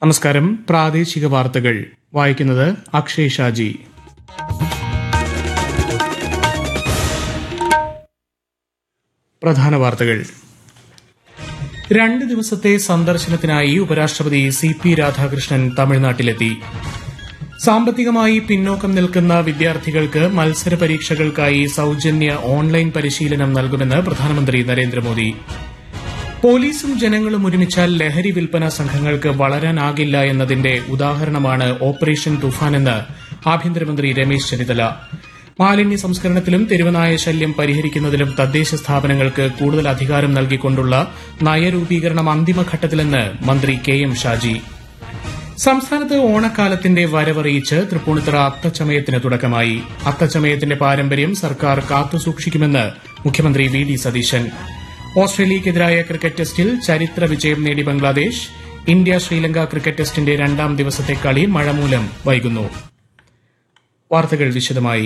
നമസ്കാരം പ്രാദേശിക വാർത്തകൾ വായിക്കുന്നത് അക്ഷയ് ഷാജി പ്രധാന വാർത്തകൾ രണ്ട് ദിവസത്തെ സന്ദർശനത്തിനായി ഉപരാഷ്ട്രപതി സി പി രാധാകൃഷ്ണൻ തമിഴ്നാട്ടിലെത്തി സാമ്പത്തികമായി പിന്നോക്കം നിൽക്കുന്ന വിദ്യാർത്ഥികൾക്ക് മത്സര പരീക്ഷകൾക്കായി സൌജന്യ ഓൺലൈൻ പരിശീലനം നൽകുമെന്ന് പ്രധാനമന്ത്രി നരേന്ദ്രമോദി പോലീസും ജനങ്ങളും ഒരുമിച്ചാൽ ലഹരി വിൽപ്പന സംഘങ്ങൾക്ക് വളരാനാകില്ല എന്നതിന്റെ ഉദാഹരണമാണ് ഓപ്പറേഷൻ തുഫാനെന്ന് ആഭ്യന്തരമന്ത്രി രമേശ് ചെന്നിത്തല മാലിന്യ സംസ്കരണത്തിലും തെരുവനായ ശല്യം പരിഹരിക്കുന്നതിലും തദ്ദേശ സ്ഥാപനങ്ങൾക്ക് കൂടുതൽ അധികാരം നൽകിക്കൊണ്ടുള്ള നയരൂപീകരണം അന്തിമഘട്ടത്തിലെന്ന് മന്ത്രി കെ എം ഷാജി സംസ്ഥാനത്ത് ഓണക്കാലത്തിന്റെ വരവറിയിച്ച് തൃപ്പൂണിത്തുറ അത്തച്ചമയത്തിന് തുടക്കമായി അത്തച്ചമയത്തിന്റെ പാരമ്പര്യം സർക്കാർ കാത്തുസൂക്ഷിക്കുമെന്ന് മുഖ്യമന്ത്രി വി ഡി സതീശൻ ഓസ്ട്രേലിയയ്ക്കെതിരായ ക്രിക്കറ്റ് ടെസ്റ്റിൽ ചരിത്ര വിജയം നേടി ബംഗ്ലാദേശ് ഇന്ത്യ ശ്രീലങ്ക ക്രിക്കറ്റ് ടെസ്റ്റിന്റെ രണ്ടാം ദിവസത്തെ കളി മഴ മൂലം വൈകുന്നു വാർത്തകൾ വിശദമായി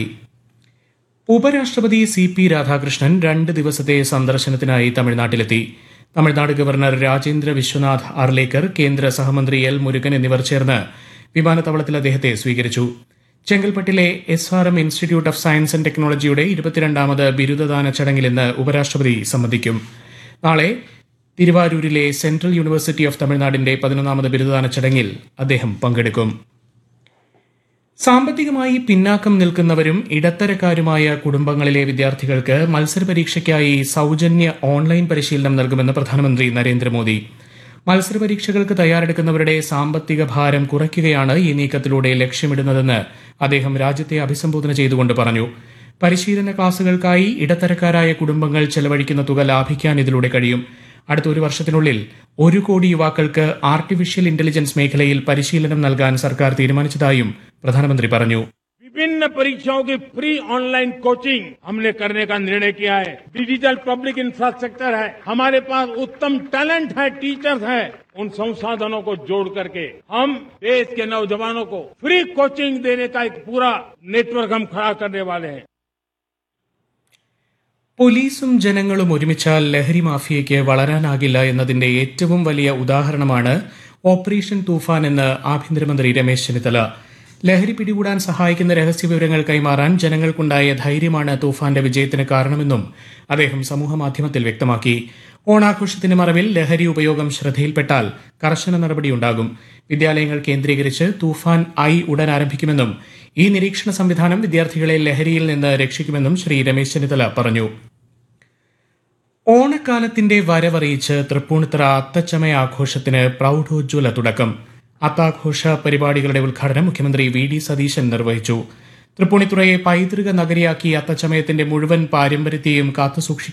ഉപരാഷ്ട്രപതി സി പി രാധാകൃഷ്ണൻ രണ്ട് ദിവസത്തെ സന്ദർശനത്തിനായി തമിഴ്നാട്ടിലെത്തി തമിഴ്നാട് ഗവർണർ രാജേന്ദ്ര വിശ്വനാഥ് അർലേക്കർ കേന്ദ്ര സഹമന്ത്രി എൽ മുരുകൻ എന്നിവർ ചേർന്ന് വിമാനത്താവളത്തിൽ അദ്ദേഹത്തെ സ്വീകരിച്ചു ചെങ്കൽപ്പട്ടിലെ S R M institute of science and ടെക്നോളജിയുടെ ഇരുപത്തിരണ്ടാമത് ബിരുദദാന ചടങ്ങിൽ ഇന്ന് ഉപരാഷ്ട്രപതി സംബന്ധിക്കും നാളെ തിരുവാരൂരിലെ സെൻട്രൽ യൂണിവേഴ്സിറ്റി ഓഫ് തമിഴ്നാടിന്റെ പതിനൊന്നാമത് ബിരുദദാന ചടങ്ങിൽ അദ്ദേഹം പങ്കെടുക്കും സാമ്പത്തികമായി പിന്നാക്കം നിൽക്കുന്നവരും ഇടത്തരക്കാരുമായ കുടുംബങ്ങളിലെ വിദ്യാർത്ഥികൾക്ക് മത്സര പരീക്ഷയ്ക്കായി സൌജന്യ ഓൺലൈൻ പരിശീലനം നൽകുമെന്ന് പ്രധാനമന്ത്രി നരേന്ദ്രമോദി മത്സര പരീക്ഷകൾക്ക് തയ്യാറെടുക്കുന്നവരുടെ സാമ്പത്തിക ഭാരം കുറയ്ക്കുകയാണ് ഈ നീക്കത്തിലൂടെ ലക്ഷ്യമിടുന്നതെന്ന് അദ്ദേഹം രാജ്യത്തെ അഭിസംബോധന ചെയ്തുകൊണ്ട് പറഞ്ഞു പരിശീലന ക്ലാസുകൾക്കായി ഇടത്തരക്കാരായ കുടുംബങ്ങൾ ചെലവഴിക്കുന്ന തുക ലാഭിക്കാൻ ഇതിലൂടെ കഴിയും അടുത്ത ഒരു വർഷത്തിനുള്ളിൽ ഒരു കോടി യുവാക്കൾക്ക് ആർട്ടിഫിഷ്യൽ ഇന്റലിജൻസ് മേഖലയിൽ പരിശീലനം നൽകാൻ സർക്കാർ തീരുമാനിച്ചതായും പ്രധാനമന്ത്രി പറഞ്ഞു विभिन्न परीक्षाओं की फ्री ऑनलाइन कोचिंग हमने करने का निर्णय किया है डिजिटल पब्लिक इंफ्रास्ट्रक्चर है हमारे पास उत्तम टैलेंट है टीचर्स हैं उन संसाधनों को जोड़ करके हम देश के नौजवानों को फ्री कोचिंग देने का एक पूरा नेटवर्क हम खड़ा करने वाले हैं പോലീസും ജനങ്ങളും ഒരുമിച്ചാൽ ലഹരി മാഫിയയ്ക്ക് വളരാനാകില്ല എന്നതിന്റെ ഏറ്റവും വലിയ ഉദാഹരണമാണ് ഓപ്പറേഷൻ തൂഫാൻ എന്ന് ആഭ്യന്തരമന്ത്രി രമേശ് ചെന്നിത്തല ലഹരി പിടികൂടാൻ സഹായിക്കുന്ന രഹസ്യ വിവരങ്ങൾ കൈമാറാൻ ജനങ്ങൾക്കുണ്ടായ ധൈര്യമാണ് തൂഫാന്റെ വിജയത്തിന് കാരണമെന്നും അദ്ദേഹം സമൂഹമാധ്യമത്തിൽ വ്യക്തമാക്കി ഓണാഘോഷത്തിന്റെ മറവിൽ ലഹരി ഉപയോഗം ശ്രദ്ധയിൽപ്പെട്ടാൽ കർശന നടപടിയുണ്ടാകും വിദ്യാലയങ്ങൾ കേന്ദ്രീകരിച്ച് തൂഫാൻ ഐ ഉടൻ ആരംഭിക്കുമെന്നും ഈ നിരീക്ഷണ സംവിധാനം വിദ്യാർത്ഥികളെ ലഹരിയിൽ നിന്ന് രക്ഷിക്കുമെന്നും ശ്രീ രമേശ് ചെന്നിത്തല പറഞ്ഞു ഓണക്കാലത്തിന്റെ വരവറിയിച്ച് തൃപ്പൂണിത്തറ അത്തച്ചമയ ആഘോഷത്തിന് പ്രൌഢോജ്വല തുടക്കം അത്താഘോഷ പരിപാടികളുടെ ഉദ്ഘാടനം മുഖ്യമന്ത്രി വി ഡി സതീശൻ നിർവഹിച്ചു തൃപ്പൂണിത്തുറയെ പൈതൃക നഗരിയാക്കി അത്തച്ചമയത്തിന്റെ മുഴുവൻ പാരമ്പര്യത്തെയും കാത്തുസൂക്ഷിക്കും